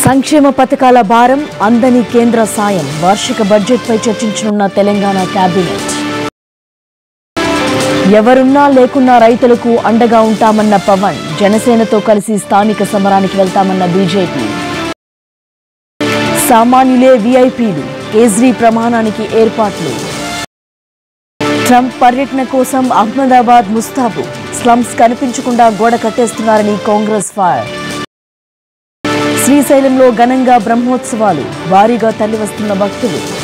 సంక్షేమ పథకాల భారం అందని కేంద్ర సాయం వార్షిక బడ్జెట్పై చర్చించనున్న తెలంగాణ కేబినెట్ ఎవరున్నా లేకున్నా రైతులకు అండగా ఉంటామన్న పవన్ జనసేనతో కలిసి స్థానిక సమరానికి వెళ్తామన్న బీజేపీ సామాన్యులే వీఐపీలు కేజ్రీ ప్రమాణానికి ఏర్పాట్లు ట్రంప్ పర్యటన కోసం అహ్మదాబాద్ ముస్తాబు స్లమ్స్ కనిపించకుండా గోడ కట్టేస్తున్నారని కాంగ్రెస్ ఫైర్ శ్రీశైలంలో ఘనంగా బ్రహ్మోత్సవాలు భారీగా తరలివస్తున్న భక్తులు